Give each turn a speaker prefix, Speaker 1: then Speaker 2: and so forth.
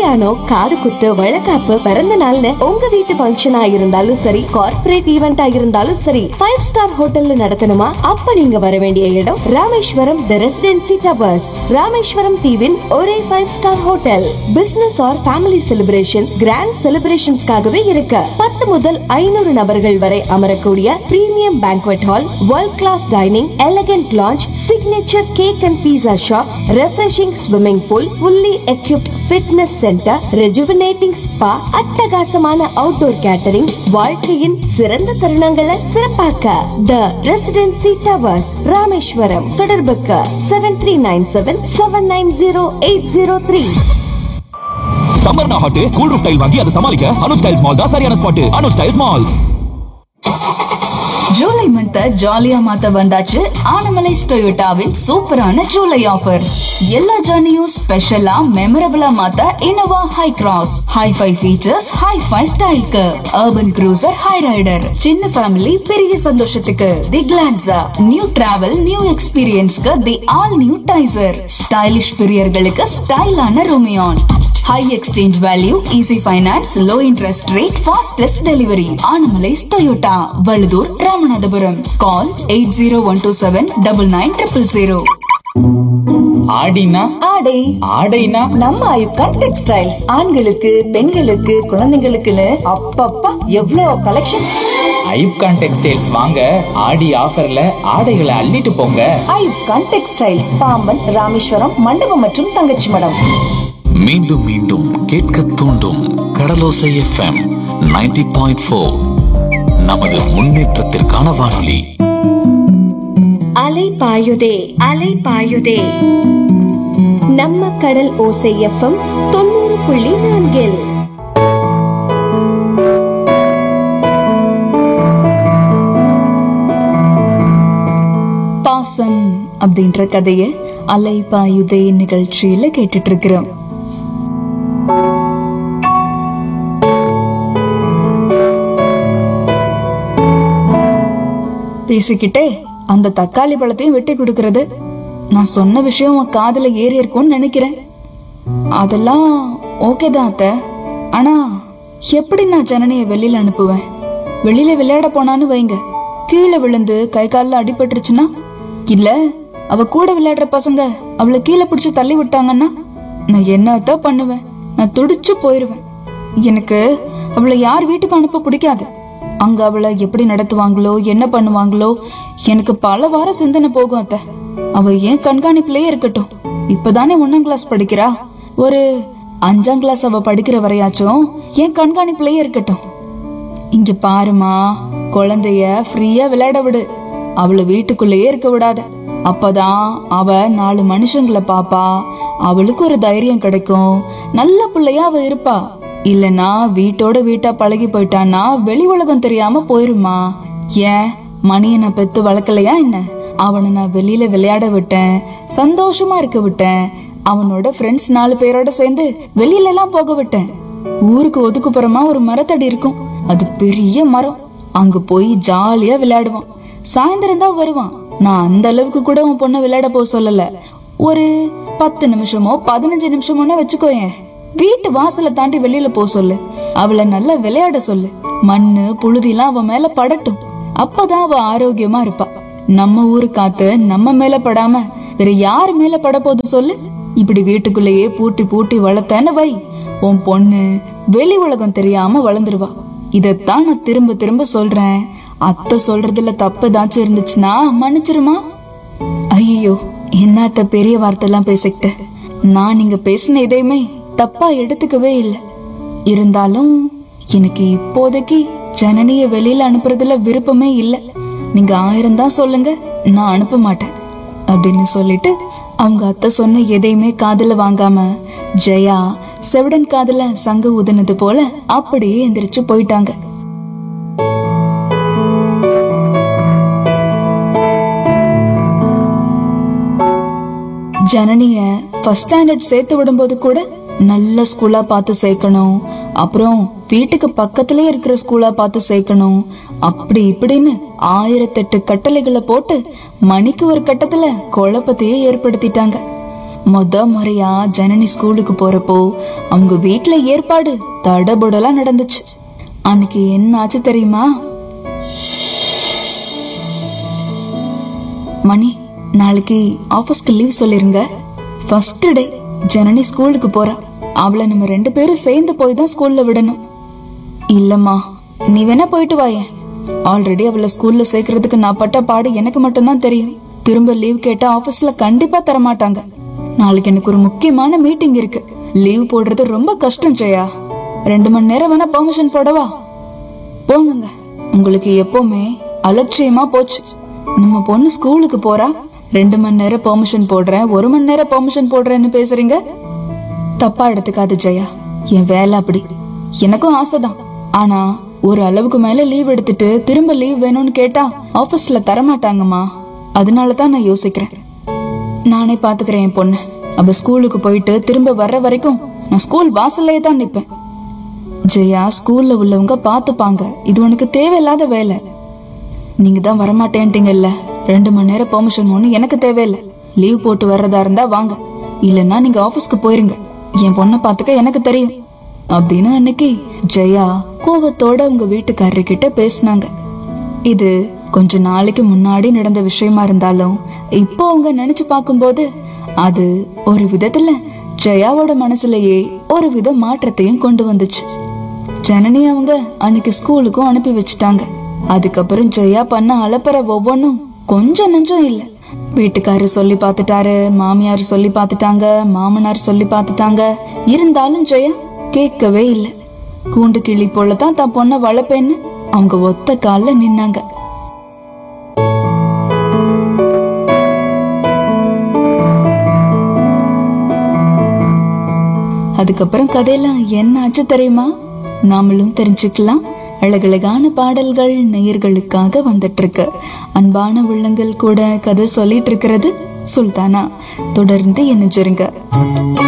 Speaker 1: கல்யாணம் காது குத்து வழக்காப்பு பிறந்த நாள்னு உங்க வீட்டு ஃபங்க்ஷனா இருந்தாலும் சரி கார்ப்பரேட் ஈவெண்டா இருந்தாலும் சரி ஃபைவ் ஸ்டார் ஹோட்டல்ல நடத்தணுமா அப்ப நீங்க வர வேண்டிய இடம் Rameswaram the residency towers Rameswaram தீவின் ஒரே five star hotel business or family celebration grand செலிப்ரேஷன்ஸ்க்காகவே இருக்கு பத்து முதல் ஐநூறு நபர்கள் வரை அமரக்கூடிய premium banquet hall world class dining elegant lounge signature cake and pizza shops refreshing swimming pool fully equipped fitness centre rejuvenating spa அட்டகாசமான அவுட்டோர் கேட்டரிங் வாழ்க்கையின் சிறந்த தருணங்களை சிறப்பாக்க த ரெசிடென்சி டவர்ஸ் ராமேஸ்வரம் தொடர்புக்கு seven three nine seven seven nine zero eight zero three
Speaker 2: சம்மர்னா hot cool roof tile வாங்கி அதை சமாளிக்க அனுஜ் டைல்ஸ் மால் தான் சரியான spot Anuj tiles mall
Speaker 3: July month ஜாலியா மாத்த வந்தாச்சு ஆனமலைஸ் டொயோட்டாவின் சூப்பரான ஜூலை ஆஃபர்ஸ் எல்லா ஜர்னியும் ஸ்பெஷலா மெமரபிளா மாத்த Innova Hycross hifi features hifi ஸ்டைல்க்கு அர்பன் க்ரூசர் ஹை ரைடர் சின்ன ஃபேமிலி பெரிய சந்தோஷத்துக்கு the Glanza new travel new எக்ஸ்பீரியன்ஸ்க்கு the all new Taisor stylish பிரியர்களுக்கு ஸ்டைலான Rumion high exchange value easy finance low interest rate fastest delivery Anamallais Toyota Vazhudur Ramanathapuram call eight zero one two seven double nine triple zero
Speaker 4: ஆடினா
Speaker 5: ஆடை
Speaker 4: ஆடைனா
Speaker 5: நம்ம ஐப்கான் textiles ஆண்களுக்கு பெண்களுக்கு குழந்தைங்களுக்குன்னு அப்பப்பா எவ்வளோ கலெக்ஷன்ஸ்
Speaker 4: ஐப்கான் டெக்ஸ்டைல்ஸ் வாங்க ஆடி ஆஃபர்ல ஆடைகளை அள்ளிட்டு போங்க
Speaker 5: ஐப்கான் டெக்ஸ்டைல்ஸ் பாம்பன் ராமேஸ்வரம் மண்டபம் மற்றும் தங்கச்சி மடம்
Speaker 6: மீண்டும் மீண்டும் கேட்க தூண்டும் கடலோசை எஃப்எம் 90.4 பாயிண்ட் ஃபோர் நமது முன்னேற்றத்திற்கான வானொலி
Speaker 1: அலை பாயுதே அலை பாயுதே நம்ம கடல் ஓசை எஃப்எம் தொண்ணூறு புள்ளி நான்கில்
Speaker 3: பாசம் அப்படின்ற கதைய அலை பாயுதே நிகழ்ச்சியில கேட்டுட்டு இருக்கிறோம் பேசிக்கிட்டே அந்த தக்காளி பழத்தையும் வெட்டி கொடுக்கறது நான் சொன்ன விஷயம் உன் காதுல ஏறி இருக்கும்னு நினைக்கிறேன் அதெல்லாம் ஓகே தான் அத்த ஆனா எப்படி நான் ஜனனிய வெளியில அனுப்புவேன் வெளியில விளையாட போனான்னு வைங்க கீழே விழுந்து கை கால்ல அடிபட்டுருச்சுன்னா இல்ல அவ கூட விளையாடுற பசங்க அவளை கீழே பிடிச்சு தள்ளி விட்டாங்கன்னா நான் என்னத்தான் பண்ணுவேன் நான் துடிச்சு போயிருவேன் எனக்கு அவளை யார் வீட்டுக்கு அனுப்ப பிடிக்காது அங்க அவளை எப்படி நடத்துவாங்களோ என்ன பண்ணுவாங்களோ எனக்கு பல வாரம் சிந்தனை போகும் அத்தை அவ ஏன் கண்காணிப்புலயே இருக்கட்டும் இப்பதானே ஒன்னாம் கிளாஸ் படிக்கிறா ஒரு அஞ்சாம் கிளாஸ் அவ படிக்கிற வரையாச்சும் ஏன் கண்காணிப்புலயே இருக்கட்டும் இங்க பாருமா குழந்தைய ஃப்ரீயா விளையாட விடு அவளை வீட்டுக்குள்ளேயே இருக்க விடாத அப்பதான் அவ நாலு மனுஷங்களை பாப்பா அவளுக்கு ஒரு தைரியம் கிடைக்கும் நல்ல பிள்ளையா அவ இருப்பா இல்லனா வீட்டோட வீட்டா பழகி போயிட்டான்னா வெளி உலகம் தெரியாம போயிருமா ஏன் மணியை நான் பெத்து வளர்க்கலையா என்ன அவனை நான் வெளியில விளையாட விட்டேன் சந்தோஷமா இருக்க விட்டேன் அவனோட ஃப்ரெண்ட்ஸ் நாலு பேரோட சேர்ந்து வெளியில எல்லாம் போக விட்டேன் ஊருக்கு ஒதுக்குப்புறமா ஒரு மரத்தடி இருக்கும் அது பெரிய மரம் அங்க போய் ஜாலியா விளையாடுவான் சாயந்தரம் தான் வருவான் நான் அந்த அளவுக்கு கூட உன் பொண்ணை விளையாட போக சொல்லல ஒரு பத்து நிமிஷமோ பதினஞ்சு நிமிஷமோனா வச்சுக்கோயேன் வீட்டு வாசலை தாண்டி வெளியில போக சொல்லு அவளை நல்லா விளையாட சொல்லு மண்ணு புழுதிலாம் அவ மேல படட்டும் அப்பதான் அவ ஆரோக்கியமா இருப்பா நம்ம ஊரு காத்து நம்ம மேல படாம வேற யாரு மேல பட போகுது சொல்லு இப்படி வீட்டுக்குள்ளேயே பூட்டி பூட்டி வளர்த்தேன்னு வை உன் பொண்ணு வெளி உலகம் தெரியாம வளர்ந்துருவா இதத்தான் நான் திரும்ப திரும்ப சொல்றேன் அத்தை சொல்றதுல தப்பு ஏதாச்சும் இருந்துச்சுன்னா மன்னிச்சிருமா ஐயோ என்னத்த பெரிய வார்த்தைலாம் பேசிக்கிட்டு நான் நீங்க பேசின எதையுமே தப்பா எடுத்துக்கவே இல்லை இருந்தாலும் எனக்கு இப்போதைக்கு ஜனனிய வெளியில அனுப்புறதுல விருப்பமே இல்ல நீங்க ஆயிரம் தான் சொல்லுங்க நான் அனுப்ப மாட்டேன் அப்படின்னு சொல்லிட்டு அவங்க அத்தை சொன்ன எதையுமே காதுல வாங்காம ஜெயா செவிடன் காதுல சங்கு ஊதுனது போல அப்படியே எந்திரிச்சு போயிட்டாங்க ஜனனிய ஃபர்ஸ்ட் ஸ்டாண்டர்ட் சேர்த்து விடும்போது கூட நல்ல ஸ்கூலா பார்த்து சேர்க்கணும் அப்புறம் வீட்டுக்கு பக்கத்திலே இருக்கிற ஸ்கூலா பார்த்து சேர்க்கணும் அப்படி இப்படின்னு ஆயிரத்தெட்டு கட்டளைகளை போட்டு மணிக்கு ஒரு கட்டத்துல குழப்பத்தையே ஏற்படுத்திட்டாங்க மொத முறையா ஜனனி ஸ்கூலுக்கு போறப்போ அவங்க வீட்ல ஏற்பாடு தடபுடலா நடந்துச்சு அன்னைக்கு என்ன ஆச்சு தெரியுமா மணி நாளைக்கு ஆபீஸ்க்கு லீவ் சொல்லிருங்க ஃபர்ஸ்ட் டே ஜனனி ஸ்கூலுக்கு போறா அவளை நம்ம ரெண்டு பேரும் சேர்ந்து போய் தான் ஸ்கூல்ல விடணும் இல்லம்மா நீ வேணா போயிட்டு வாயேன் ஆல்ரெடி அவளை ஸ்கூல்ல சேர்க்கறதுக்கு நான் பட்ட பாடு எனக்கு மட்டும்தான் தெரியும் திரும்ப லீவ் கேட்டா ஆபீஸ்ல கண்டிப்பா தர மாட்டாங்க நாளைக்கு எனக்கு ஒரு முக்கியமான மீட்டிங் இருக்கு லீவ் போடுறது ரொம்ப கஷ்டம் ஜெயா ரெண்டு மணி நேரம் வேணா பெர்மிஷன் போடவா போங்கங்க உங்களுக்கு எப்பவுமே அலட்சியமா போச்சு நம்ம பொண்ணு ஸ்கூலுக்கு போறா ரெண்டு மணி நேரம் பெர்மிஷன் போடுறேன் ஒரு மணி நேரம் பெர்மிஷன் போடுறேன்னு பேசுறீங்க தப்பா எடுத்துக்காது ஜெயா என் வேலை அப்படி எனக்கும் ஆசைதான் ஆனா ஒரு அளவுக்கு மேல லீவ் எடுத்துட்டு திரும்ப லீவ் வேணும்னு கேட்டா ஆபீஸ்ல தரமாட்டாங்கம்மா அதனால தான் நான் யோசிக்கிறேன் நானே பாத்துக்கிறேன் என் பொண்ணு அவ ஸ்கூலுக்கு போயிட்டு திரும்ப வர்ற வரைக்கும் நான் ஸ்கூல் வாசல்லையே தான் நிப்பேன் ஜெயா ஸ்கூல்ல உள்ளவங்க பாத்துப்பாங்க இது உனக்கு தேவையில்லாத வேலை நீங்க தான் வரமாட்டேன்ட்டீங்கல்ல ரெண்டு மணி நேரம் பெர்மிஷன் ஒண்ணு எனக்கு தேவையில்ல லீவ் போட்டு வர்றதா இருந்தா வாங்க இல்லன்னா நீங்க ஆபீஸ்க்கு போயிருங்க என் பொண்ணை பாத்துக்க எனக்கு தெரியும் அப்படின்னு அன்னைக்கு ஜெயா கோபத்தோட உங்க வீட்டுக்காரரு கிட்ட பேசினாங்க இது கொஞ்ச நாளைக்கு முன்னாடி நடந்த விஷயமா இருந்தாலும் இப்போ அவங்க நினைச்சு பார்க்கும்போது அது ஒரு விதத்துல ஜெயாவோட மனசுலயே ஒரு வித மாற்றத்தையும் கொண்டு வந்துச்சு ஜனனி அவங்க அன்னைக்கு ஸ்கூலுக்கும் அனுப்பி வச்சுட்டாங்க அதுக்கப்புறம் ஜெயா பண்ண அலப்பற ஒவ்வொன்றும் கொஞ்சம் நெஞ்சம் இல்ல வீட்டுக்காரர் சொல்லி பார்த்துட்டாரு மாமியார் சொல்லி பார்த்துட்டாங்க மாமனார் சொல்லி பார்த்துட்டாங்க இருந்தாலும் ஜெயா கேட்கவே இல்ல கூண்டு கிளி போலதான் தான் பொண்ணை வளர்ப்பேன்னு அவங்க ஒத்த கால்ல நின்னாங்க அதுக்கப்புறம் கதையெல்லாம் என்ன ஆச்சு தெரியுமா நாமளும் தெரிஞ்சுக்கலாம் அழகழகான பாடல்கள் நேயர்களுக்காக வந்துட்டு இருக்கு அன்பான உள்ளங்கள் கூட கதை சொல்லிட்டு இருக்கிறது சுல்தானா தொடர்ந்து இணைஞ்சிருங்க